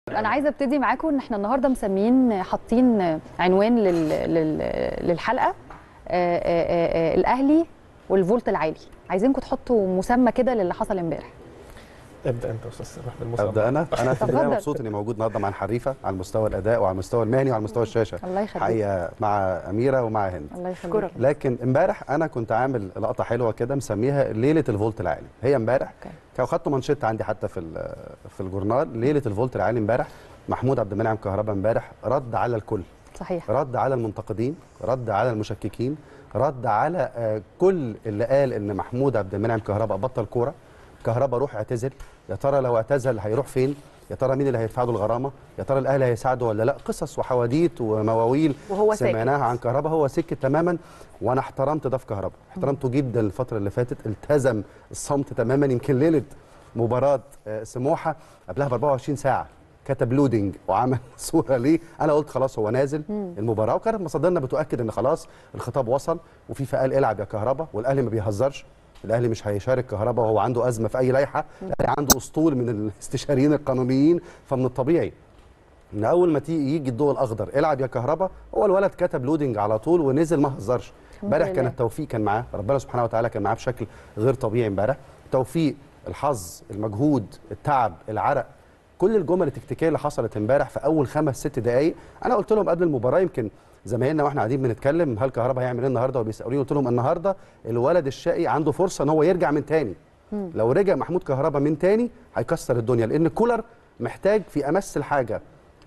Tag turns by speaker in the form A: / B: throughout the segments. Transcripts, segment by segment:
A: انا عايزه ابتدي معاكم ان احنا النهارده مسميين حاطين عنوان لل... لل... للحلقه آه، آه، آه، الاهلي والفولت العالي عايزينكم تحطوا مسمى كده للي حصل امبارح
B: ابدا انت يا استاذ سامح بالمسابقه
C: ابدا انا انا في البدايه
A: اتفضل.
C: مبسوط اني موجود النهارده مع الحريفه على مستوى الاداء وعلى المستوى المهني وعلى مستوى الشاشه
A: الله يخليك
C: حقيقه مع اميره ومع هند
A: الله يخليك
D: أشكرك.
C: لكن امبارح انا كنت عامل لقطه حلوه كده مسميها ليله الفولت العالي هي امبارح
A: أوكي.
C: كان خدت منشط عندي حتى في ال- في الجورنال ليله الفولت العالي امبارح محمود عبد المنعم كهربا امبارح رد على الكل
A: صحيح
C: رد على المنتقدين رد على المشككين رد على آه، كل اللي قال ان محمود عبد المنعم كهربا بطل كوره كهربا روح اعتزل يا ترى لو اعتزل هيروح فين يا ترى مين اللي هيدفع له الغرامه يا ترى الاهلي هيساعده ولا لا قصص وحواديت ومواويل
D: وهو ساكت.
C: سمعناها عن كهربا هو سكت تماما وانا احترمت ده في كهربا احترمته جدا الفتره اللي فاتت التزم الصمت تماما يمكن ليله مباراه آه، سموحه قبلها ب 24 ساعه كتب لودنج وعمل صوره ليه انا قلت خلاص هو نازل المباراه وكانت مصادرنا بتؤكد ان خلاص الخطاب وصل وفي فقال العب يا كهربا والاهلي ما بيهزرش الاهلي مش هيشارك كهربا وهو عنده ازمه في اي لائحه الاهلي عنده اسطول من الاستشاريين القانونيين فمن الطبيعي ان اول ما تيجي يجي الضوء الاخضر العب يا كهربا هو الولد كتب لودنج على طول ونزل ما هزرش امبارح كان
A: لله.
C: التوفيق كان معاه ربنا سبحانه وتعالى كان معاه بشكل غير طبيعي امبارح توفيق الحظ المجهود التعب العرق كل الجمل التكتيكيه اللي حصلت امبارح في اول خمس ست دقائق انا قلت لهم قبل المباراه يمكن زمايلنا واحنا قاعدين بنتكلم هل كهربا هيعمل ايه النهارده وبيسالوني قلت لهم النهارده الولد الشقي عنده فرصه ان هو يرجع من تاني لو رجع محمود كهربا من تاني هيكسر الدنيا لان كولر محتاج في امس الحاجه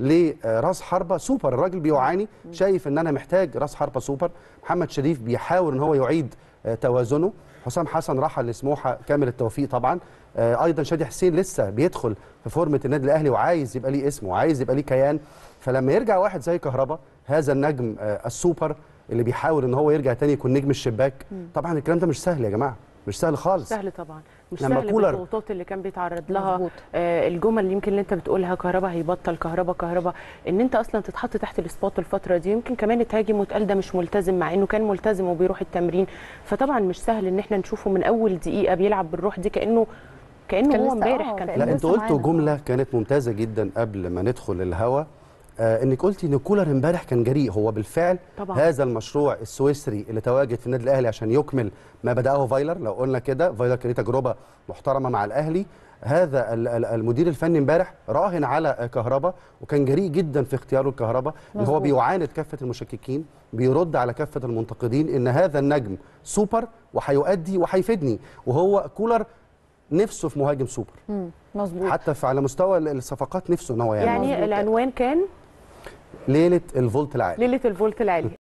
C: لراس حربه سوبر الراجل بيعاني شايف ان انا محتاج راس حربه سوبر محمد شريف بيحاول ان هو يعيد آه، توازنه حسام حسن رحل لسموحه كامل التوفيق طبعا آه، ايضا شادي حسين لسه بيدخل في فورمه النادي الاهلي وعايز يبقى ليه اسم وعايز يبقى ليه كيان فلما يرجع واحد زي كهربا هذا النجم آه، السوبر اللي بيحاول ان هو يرجع تاني يكون نجم الشباك طبعا الكلام ده مش سهل يا جماعه مش سهل خالص
D: سهل طبعا مش
C: لما
D: سهل
C: كولر-
D: بالضغوطات اللي كان بيتعرض لها
A: مظبوط.
D: آه الجمل اللي يمكن اللي انت بتقولها كهربا هيبطل كهربا كهربا ان انت اصلا تتحط تحت السبوت الفتره دي يمكن كمان اتهاجم واتقال ده مش ملتزم مع انه كان ملتزم وبيروح التمرين فطبعا مش سهل ان احنا نشوفه من اول دقيقه بيلعب بالروح دي كانه كانه
A: كان
D: هو
A: لسه-
D: امبارح
A: آه،
D: كان
A: كان
C: لا
A: لسه
C: انت قلت
A: معانا.
C: جمله كانت ممتازه جدا قبل ما ندخل الهوا آه انك قلتي ان كولر امبارح كان جريء هو بالفعل
D: طبعاً.
C: هذا المشروع السويسري اللي تواجد في النادي الاهلي عشان يكمل ما بداه فايلر لو قلنا كده فايلر كان ليه تجربه محترمه مع الاهلي هذا ال- ال- المدير الفني امبارح راهن على آه، كهربا وكان جريء جدا في اختياره لكهربا ان هو
A: مظبوط.
C: بيعاند كافه المشككين بيرد على كافه المنتقدين ان هذا النجم سوبر وهيؤدي وهيفيدني وهو كولر نفسه في مهاجم سوبر
A: مم، مظبوط
C: حتى في على مستوى ال- الصفقات نفسه ان هو يعمل
D: يعني
A: مظبوط.
D: العنوان كان
C: ليله الفولت العالي
D: ليله الفولت العالي